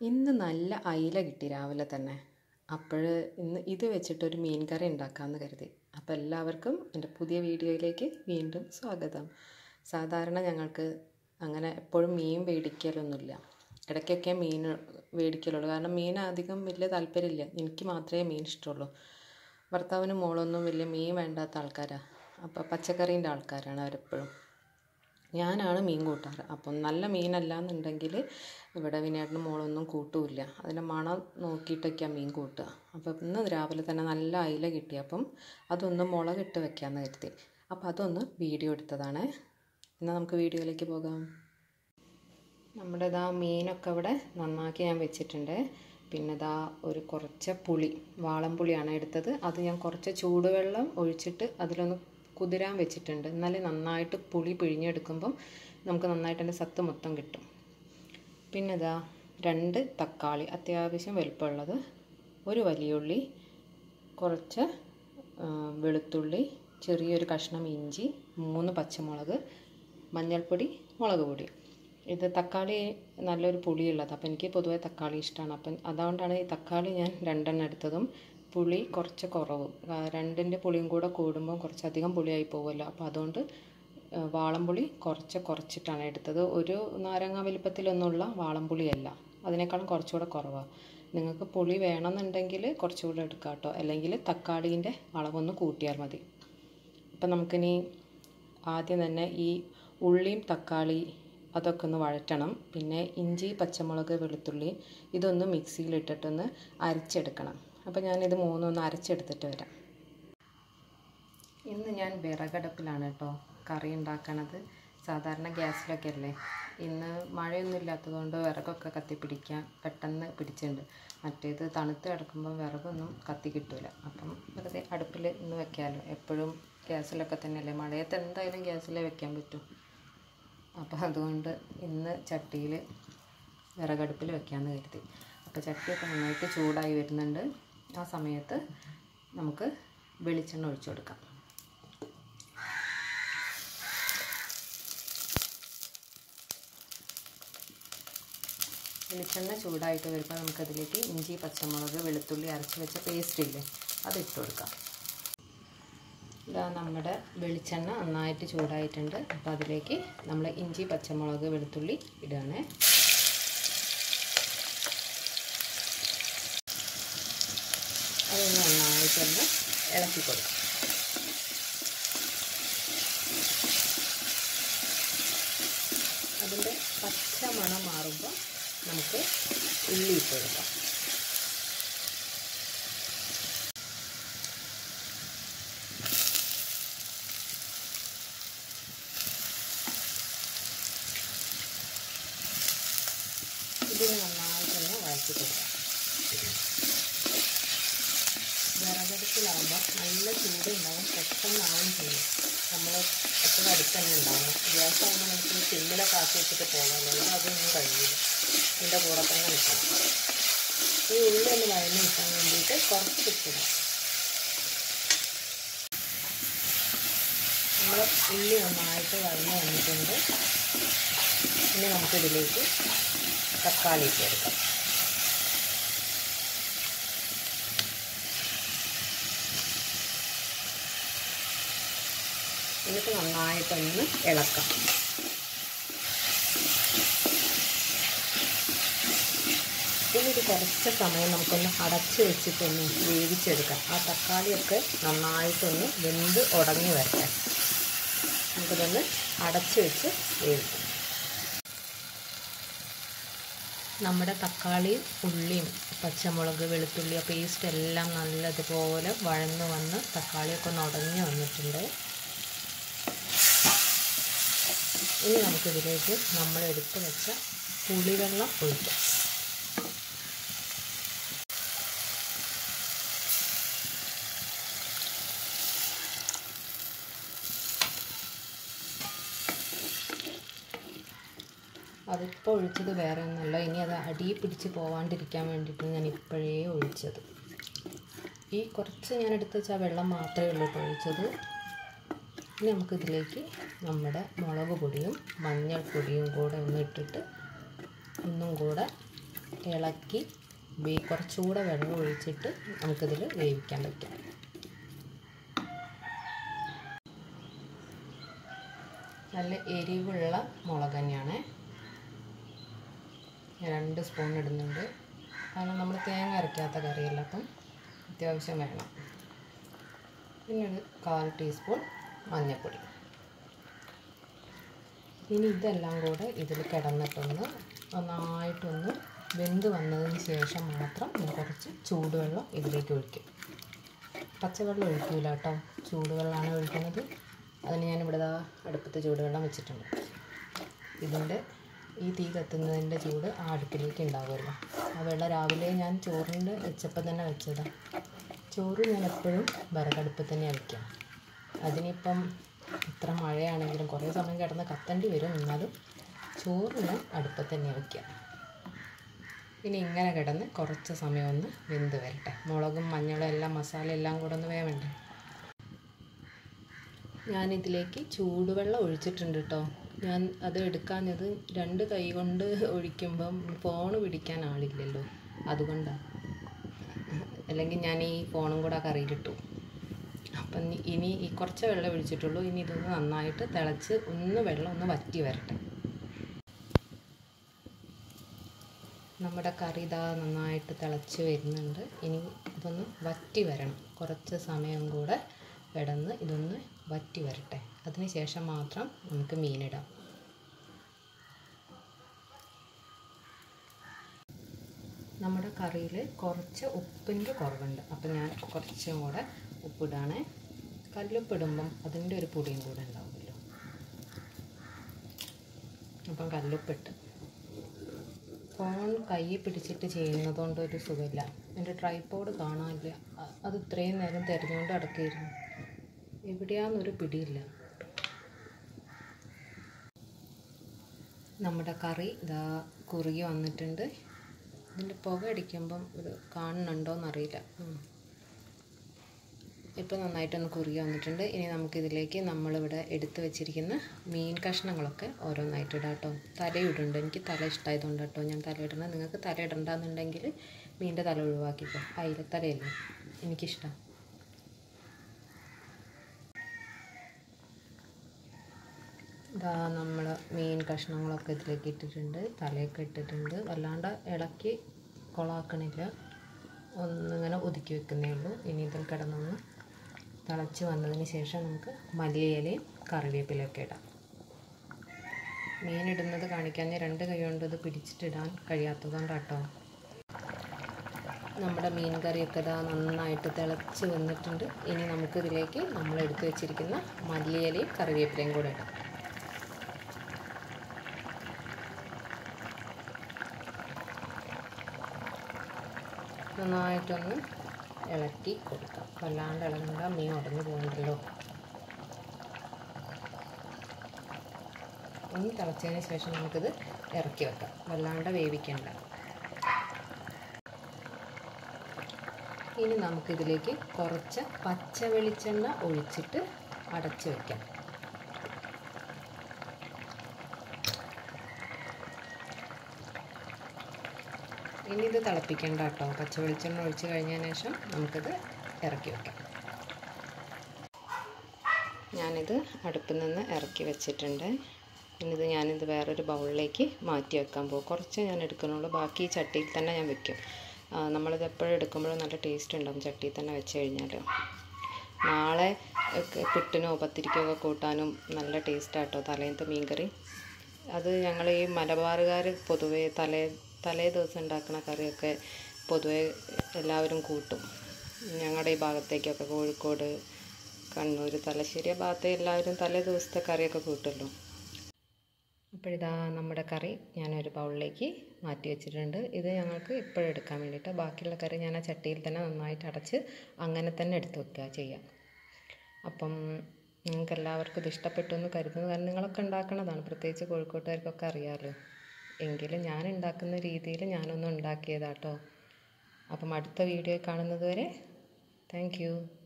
ഇന്ന് നല്ല അയില കിട്ടി രാവിലെ തന്നെ അപ്പോൾ ഇന്ന് ഇത് വെച്ചിട്ടൊരു മീൻ കറി ഉണ്ടാക്കാമെന്ന് കരുതി അപ്പോൾ എല്ലാവർക്കും എൻ്റെ പുതിയ വീഡിയോയിലേക്ക് വീണ്ടും സ്വാഗതം സാധാരണ ഞങ്ങൾക്ക് അങ്ങനെ എപ്പോഴും മീൻ മേടിക്കലൊന്നുമില്ല ഇടയ്ക്കൊക്കെ മീൻ മേടിക്കലുള്ളൂ കാരണം മീൻ അധികം വലിയ താല്പര്യമില്ല എനിക്ക് മാത്രമേ മീൻ ഇഷ്ടമുള്ളൂ ഭർത്താവിനും മോളൊന്നും വലിയ മീൻ വേണ്ടാത്ത ആൾക്കാരാണ് അപ്പോൾ പച്ചക്കറീൻ്റെ ആൾക്കാരാണ് അവരെപ്പോഴും ഞാനാണ് മീൻ കൂട്ടാറ് അപ്പം നല്ല മീനല്ല എന്നുണ്ടെങ്കിൽ ഇവിടെ വിനേട്ടനും മോളൊന്നും കൂട്ടുമില്ല അതിൻ്റെ മണം നോക്കിയിട്ടൊക്കെയാണ് മീൻ കൂട്ടുക അപ്പം ഇന്ന് രാവിലെ തന്നെ നല്ല അയില കിട്ടി അപ്പം അതൊന്ന് മുളകിട്ട് വെക്കാമെന്ന് കരുതി അപ്പോൾ അതൊന്ന് വീഡിയോ എടുത്തതാണ് എന്നാൽ നമുക്ക് വീഡിയോയിലേക്ക് പോകാം നമ്മുടെ ഇതാ മീനൊക്കെ ഇവിടെ നന്നാക്കി ഞാൻ വെച്ചിട്ടുണ്ട് പിന്നെ ഇതാ ഒരു കുറച്ച് പുളി വാളംപുളിയാണ് എടുത്തത് അത് ഞാൻ കുറച്ച് ചൂടുവെള്ളം ഒഴിച്ചിട്ട് അതിലൊന്ന് കുതിരാൻ വെച്ചിട്ടുണ്ട് എന്നാലേ നന്നായിട്ട് പുളി പിഴിഞ്ഞെടുക്കുമ്പം നമുക്ക് നന്നായിട്ട് അതിൻ്റെ സത്ത് മൊത്തം കിട്ടും പിന്നെ ഇതാ രണ്ട് തക്കാളി അത്യാവശ്യം വലുപ്പമുള്ളത് ഒരു വലിയ ഉള്ളി കുറച്ച് വെളുത്തുള്ളി ചെറിയൊരു കഷ്ണം ഇഞ്ചി മൂന്ന് പച്ചമുളക് മഞ്ഞൾപ്പൊടി മുളക് പൊടി ഇത് തക്കാളി നല്ലൊരു പുളിയുള്ളത് അപ്പോൾ എനിക്ക് പൊതുവേ തക്കാളി ഇഷ്ടമാണ് അപ്പം അതുകൊണ്ടാണ് ഈ തക്കാളി ഞാൻ രണ്ടെണ്ണം എടുത്തതും പുളി കുറച്ച് കുറവും രണ്ടിൻ്റെ പുളിയും കൂടെ കൂടുമ്പോൾ കുറച്ചധികം പുളിയായി പോകുമല്ലോ അപ്പോൾ അതുകൊണ്ട് വാളംപുളി കുറച്ച് കുറച്ചിട്ടാണ് എടുത്തത് ഒരു നാരങ്ങ വലിപ്പത്തിലൊന്നുമുള്ള വാളംപുളിയല്ല അതിനേക്കാളും കുറച്ചുകൂടെ കുറവാണ് നിങ്ങൾക്ക് പുളി വേണമെന്നുണ്ടെങ്കിൽ കുറച്ചുകൂടെ എടുക്കാം കേട്ടോ അല്ലെങ്കിൽ തക്കാളീൻ്റെ അളവൊന്ന് കൂട്ടിയാൽ മതി അപ്പം നമുക്കിനി ആദ്യം തന്നെ ഈ ഉള്ളിയും തക്കാളി അതൊക്കെ ഒന്ന് വഴറ്റണം പിന്നെ ഇഞ്ചി പച്ചമുളക് വെളുത്തുള്ളി ഇതൊന്ന് മിക്സിയിലിട്ടിട്ടൊന്ന് അരച്ചെടുക്കണം അപ്പോൾ ഞാനിത് മൂന്നൊന്ന് അരച്ചെടുത്തിട്ട് വരാം ഇന്ന് ഞാൻ വിറകടുപ്പിലാണ് കേട്ടോ കറി ഉണ്ടാക്കണത് സാധാരണ ഗ്യാസിലൊക്കെ അല്ലേ ഇന്ന് മഴയൊന്നും ഇല്ലാത്തതുകൊണ്ട് വിറകൊക്കെ കത്തിപ്പിടിക്കാൻ പെട്ടെന്ന് പിടിച്ചിട്ടുണ്ട് മറ്റേത് തണുത്ത് കിടക്കുമ്പോൾ വിറകൊന്നും കത്തി കിട്ടില്ല അപ്പം വെറുതെ അടുപ്പിൽ ഇന്ന് വെക്കാമല്ലോ എപ്പോഴും ഗ്യാസിലൊക്കെ തന്നെയല്ലേ മഴയത്ത് എന്തായാലും ഗ്യാസിലേ വെക്കാൻ പറ്റൂ അപ്പോൾ അതുകൊണ്ട് ഇന്ന് ചട്ടിയിൽ വിറകടുപ്പിൽ വെക്കാമെന്ന് കരുതി അപ്പോൾ ചട്ടിയൊക്കെ നന്നായിട്ട് ചൂടായി വരുന്നുണ്ട് ആ സമയത്ത് നമുക്ക് വെളിച്ചെണ്ണ ഒഴിച്ചു കൊടുക്കാം വെളിച്ചെണ്ണ ചൂടായിട്ട് വരുമ്പോൾ നമുക്കതിലേക്ക് ഇഞ്ചി പച്ചമുളക് വെളുത്തുള്ളി അരച്ച് വെച്ച പേസ്റ്റ് ഇല്ലേ അത് ഇട്ട് കൊടുക്കാം ഇതാ നമ്മുടെ വെളിച്ചെണ്ണ നന്നായിട്ട് ചൂടായിട്ടുണ്ട് അപ്പോൾ അതിലേക്ക് നമ്മൾ ഇഞ്ചി പച്ചമുളക് വെളുത്തുള്ളി ഇടുകയാണ് അതൊന്ന് നന്നായിട്ടൊന്ന് ഇളക്കി കൊടുക്കാം അതിൻ്റെ പച്ച മണം മാറുമ്പോൾ നമുക്ക് ഉള്ളി ഇട്ട് കൊടുക്കാം ഇതിന് നന്നായിട്ടൊന്ന് വഴറ്റി കൊടുക്കാം വിറകടുപ്പിലാവുമ്പോൾ നല്ല ചൂടുണ്ടാവും പെട്ടെന്നാവും ചെയ്യും നമ്മൾ എപ്പോഴും അടുത്ത് തന്നെ ഉണ്ടാവണം ഗ്യാസ് ആകുമ്പോൾ നമുക്ക് സിമ്മിലൊക്കെ ആക്കി വെച്ചിട്ട് പോകാമല്ലോ അതൊന്നും കഴിയില്ല ഇതിൻ്റെ കൂടെ തന്നെ നിൽക്കണം ഈ ഉള്ളി ഒന്ന് വഴഞ്ഞ് കിട്ടാൻ വേണ്ടിയിട്ട് കുറച്ചിട്ടിടാം നമ്മൾ ഉള്ളി നന്നായിട്ട് വഴഞ്ഞ് വന്നിട്ടുണ്ട് ഇനി നമുക്കിതിലേക്ക് തക്കാളി ഇട്ട് കൊടുക്കാം എന്നിട്ട് നന്നായിട്ടൊന്ന് ഇളക്കാം ഇതൊരു കുറച്ച് സമയം നമുക്കൊന്ന് അടച്ച് വെച്ചിട്ടൊന്ന് വേവിച്ചെടുക്കാം ആ തക്കാളിയൊക്കെ നന്നായിട്ടൊന്ന് വെന്ത് ഉടങ്ങി വരട്ടെ നമുക്കിതൊന്ന് അടച്ച് വെച്ച് വേവിക്കാം നമ്മുടെ തക്കാളിയും ഉള്ളിയും പച്ചമുളക് വെളുത്തുള്ളി പേസ്റ്റ് എല്ലാം നല്ലതുപോലെ വഴന്ന് വന്ന് തക്കാളിയൊക്കെ ഒന്ന് ഉടഞ്ഞ് വന്നിട്ടുണ്ട് ഇനി നമുക്കിതിലേക്ക് നമ്മൾ എടുത്ത് വെച്ച പുളിവെള്ളം ഒഴിക്കാം അതിപ്പോൾ ഒഴിച്ചത് വേറെ ഒന്നല്ല ഇനി അത് അടി പിടിച്ച് പോവാണ്ടിരിക്കാൻ വേണ്ടിയിട്ട് ഞാൻ ഇപ്പോഴേ ഒഴിച്ചത് ഈ കുറച്ച് ഞാൻ എടുത്ത് വെച്ചാൽ വെള്ളം മാത്രമേ ഉള്ളൂ ഒഴിച്ചത് ഇനി നമുക്കിതിലേക്ക് നമ്മുടെ മുളക് പൊടിയും മഞ്ഞൾപ്പൊടിയും കൂടെ ഒന്ന് ഇട്ടിട്ട് ഒന്നും കൂടെ ഇളക്കി വേ കുറച്ചുകൂടെ വെള്ളം ഒഴിച്ചിട്ട് നമുക്കിതിൽ വേവിക്കാൻ പറ്റും നല്ല എരിവുള്ള മുളക് തന്നെയാണ് രണ്ട് സ്പൂൺ ഇടുന്നുണ്ട് കാരണം നമ്മൾ തേങ്ങ അരയ്ക്കാത്ത കറിയല്ല അപ്പം അത്യാവശ്യം വേണം പിന്നെ ഒരു കാൽ ടീസ്പൂൺ മഞ്ഞൾപ്പൊടി ഇനി ഇതെല്ലാം കൂടെ ഇതിൽ കിടന്നിട്ടൊന്ന് നന്നായിട്ടൊന്ന് വെന്ത് വന്നതിന് ശേഷം മാത്രം ഞാൻ കുറച്ച് ചൂടുവെള്ളം ഇതിലേക്ക് ഒഴിക്കും പച്ചവെള്ളം ഒഴിക്കില്ല കേട്ടോ ചൂടുവെള്ളമാണ് ഒഴിക്കുന്നത് അതിന് ഞാനിവിടെ ദാ അടുപ്പത്ത് ചൂടുവെള്ളം വെച്ചിട്ടുണ്ട് ഇതിൻ്റെ ഈ തീ കത്തുന്നതിൻ്റെ ചൂട് ആ അടുപ്പിലേക്ക് ഉണ്ടാകുമല്ലോ ആ വെള്ളം രാവിലെ ഞാൻ ചോറിൻ്റെ വെച്ചപ്പം തന്നെ വെച്ചതാണ് ചോറ് ഞാൻ എപ്പോഴും വിറകടുപ്പിൽ തന്നെ വയ്ക്കുക അതിനിപ്പം ഇത്ര മഴയാണെങ്കിലും കുറേ സമയം കിടന്ന് കത്തേണ്ടി വരും എന്നാലും ചോറ് ഞാൻ അടുപ്പത്ത് തന്നെ വയ്ക്കുക ഇനി ഇങ്ങനെ കിടന്ന് കുറച്ച് സമയം ഒന്ന് വെന്ത് വരട്ടെ മുളകും മഞ്ഞളും എല്ലാം മസാല എല്ലാം കൂടെ ഒന്ന് വേവണ്ടേ ഞാനിതിലേക്ക് ചൂടുവെള്ളം ഒഴിച്ചിട്ടുണ്ട് കേട്ടോ ഞാൻ അത് എടുക്കാഞ്ഞത് രണ്ട് കൈ കൊണ്ട് ഒഴിക്കുമ്പം ഫോൺ പിടിക്കാൻ ആളില്ലല്ലോ അതുകൊണ്ടാണ് അല്ലെങ്കിൽ ഞാൻ ഈ ഫോണും കൂടെ ആ കറിയിലിട്ടു അപ്പം ഇനി- ഇനി ഈ കുറച്ച് വെള്ളം ഒഴിച്ചിട്ടുള്ളൂ ഇനി ഇതൊന്ന് നന്നായിട്ട് തിളച്ച് ഒന്ന് വെള്ളം ഒന്ന് വറ്റി വരട്ടെ നമ്മുടെ കറി ഇതാ നന്നായിട്ട് തിളച്ച് വരുന്നുണ്ട് ഇനി ഇതൊന്ന് വറ്റി വരണം കുറച്ച് സമയം കൂടെ കിടന്ന് ഇതൊന്ന് വറ്റി വരട്ടെ അതിന് ശേഷം മാത്രം നമുക്ക് മീനിടാം നമ്മുടെ കറിയിൽ കുറച്ച് ഉപ്പിൻ്റെ കുറവുണ്ട് അപ്പം ഞാൻ കുറച്ചും കൂടെ ഉപ്പിടാണേ കല്ലുപ്പിടുമ്പം അതിൻ്റെ ഒരു പൊടിയും കൂടെ ഉണ്ടാവുമല്ലോ അപ്പം കല്ലുപ്പിട്ട് ഫോൺ കൈ പിടിച്ചിട്ട് ചെയ്യുന്നതുകൊണ്ട് ഒരു സുഖമില്ല എൻ്റെ ട്രൈപ്പോഡ് കാണാനില്ല അ- അത് ഇത്രയും നേരം തിരഞ്ഞുകൊണ്ട് അടക്കിയിരുന്നു എവിടെയാന്നൊരു പിടിയില്ല നമ്മുടെ കറി ഇതാ കുറുകി വന്നിട്ടുണ്ട് ഇതിൻ്റെ പുക അടിക്കുമ്പം ഇത് കാണുന്നുണ്ടോയെന്നറിയില്ല ഇപ്പോൾ നന്നായിട്ടൊന്ന് കുറുകി വന്നിട്ടുണ്ട് ഇനി നമുക്കിതിലേക്ക് നമ്മളിവിടെ എടുത്തു വെച്ചിരിക്കുന്ന മീൻ കഷ്ണങ്ങളൊക്കെ ഓരോന്നായിട്ട് ഇടാം കേട്ടോ തലയിടുന്നുണ്ട് എനിക്ക് തല ഇഷ്ടമായതുകൊണ്ട് കേട്ടോ ഞാൻ തല ഇടണം നിങ്ങൾക്ക് തല ഇടണ്ടെന്നുണ്ടെങ്കിൽ മീനിൻ്റെ തല ഒഴിവാക്കിക്കോ അയിലത്തലയല്ലേ എനിക്കിഷ്ടം ഇതാ നമ്മൾ മീൻ കഷ്ണങ്ങളൊക്കെ ഇതിലേക്ക് ഇട്ടിട്ടുണ്ട് തലയൊക്കെ ഇട്ടിട്ടുണ്ട് വല്ലാണ്ട് ഇളക്കി കൊളാക്കണില്ല ഒന്നിങ്ങനെ ഒതുക്കി വെക്കുന്നേ ഉള്ളൂ ഇനി ഇതിൽ കിടന്നൊന്ന് തിളച്ച് വന്നതിന് ശേഷം നമുക്ക് മല്ലിയിലയും കറിവേപ്പിലയൊക്കെ ഇടാം മീനിടുന്നത് കാണിക്കാൻ രണ്ട് കൈ കൊണ്ട് ഇത് പിടിച്ചിട്ടിടാൻ കഴിയാത്തതുകൊണ്ടാട്ടോ നമ്മുടെ മീൻ കറിയൊക്കെ ഇതാ നന്നായിട്ട് തിളച്ച് വന്നിട്ടുണ്ട് ഇനി നമുക്കിതിലേക്ക് നമ്മൾ എടുത്തു വെച്ചിരിക്കുന്ന മല്ലിയിലയും കറിവേപ്പിലയും കൂടെ ഇടാം നന്നായിട്ടൊന്ന് ഇളക്കി കൊടുക്കാം വല്ലാണ്ട് ഇളകണ്ട മീൻ ഉടഞ്ഞു പോകണ്ടല്ലോ ഒന്ന് തിളച്ചതിന് ശേഷം നമുക്കിത് ഇറക്കി വെക്കാം വല്ലാണ്ട് വേവിക്കണ്ട ഇനി നമുക്കിതിലേക്ക് കുറച്ച് പച്ച വെളിച്ചെണ്ണ ഒഴിച്ചിട്ട് അടച്ച് വെക്കാം ഇനി ഇത് തിളപ്പിക്കേണ്ട കേട്ടോ പച്ച വെളിച്ചെണ്ണ ഒഴിച്ച് കഴിഞ്ഞതിന് ശേഷം നമുക്കിത് ഇറക്കി വെക്കാം ഞാനിത് അടുപ്പിൽ നിന്ന് ഇറക്കി വെച്ചിട്ടുണ്ട് ഇനി ഇത് ഞാനിത് വേറൊരു ബൗളിലേക്ക് മാറ്റി വെക്കാൻ പോകും കുറച്ച് ഞാൻ എടുക്കുന്നുള്ളൂ ബാക്കി ഈ ചട്ടിയിൽ തന്നെ ഞാൻ വെക്കും ആ, നമ്മളിത് എപ്പോഴും എടുക്കുമ്പോഴും നല്ല ടേസ്റ്റ് ഉണ്ടാവും ചട്ടിയിൽ തന്നെ വെച്ച് കഴിഞ്ഞാൽ നാളെ ഒക്കെ പുട്ടിനോ പത്തിരിക്കോ ഒക്കെ കൂട്ടാനും നല്ല ടേസ്റ്റാട്ടോ തലേന്നത്തെ മീൻകറി അത് ഞങ്ങൾ ഈ മലബാറുകാർ പൊതുവേ തലേ തലേ ദിവസം ഉണ്ടാക്കുന്ന കറിയൊക്കെ പൊതുവേ എല്ലാവരും കൂട്ടും ഞങ്ങളുടെ ഈ ഭാഗത്തേക്കൊക്കെ കോഴിക്കോട് കണ്ണൂർ തലശ്ശേരി ആ ഭാഗത്തെ എല്ലാവരും തലേ ദിവസത്തെ കറിയൊക്കെ കൂട്ടുമല്ലോ അപ്പോഴിതാ നമ്മുടെ കറി ഞാനൊരു ബൗളിലേക്ക് മാറ്റി വെച്ചിട്ടുണ്ട് ഇത് ഞങ്ങൾക്ക് ഇപ്പോഴും എടുക്കാൻ വേണ്ടിയിട്ട് ബാക്കിയുള്ള കറി ഞാൻ ആ ചട്ടിയിൽ തന്നെ നന്നായിട്ട് അടച്ച് അങ്ങനെ തന്നെ എടുത്ത് വെക്കുക ചെയ്യാം അപ്പം നിങ്ങൾക്ക് എല്ലാവർക്കും ഇത് ഇഷ്ടപ്പെട്ടു എന്ന് കരുതുന്നു കാരണം നിങ്ങളൊക്കെ ഉണ്ടാക്കണതാണ് പ്രത്യേകിച്ച് കോഴിക്കോട്ടുകാർക്കൊക്കെ അറിയാമല്ലോ എങ്കിലും ഞാൻ ഉണ്ടാക്കുന്ന രീതിയിൽ ഞാനൊന്ന് ഉണ്ടാക്കിയതാട്ടോ അപ്പം അടുത്ത വീഡിയോ കാണുന്നത് വരെ താങ്ക് യു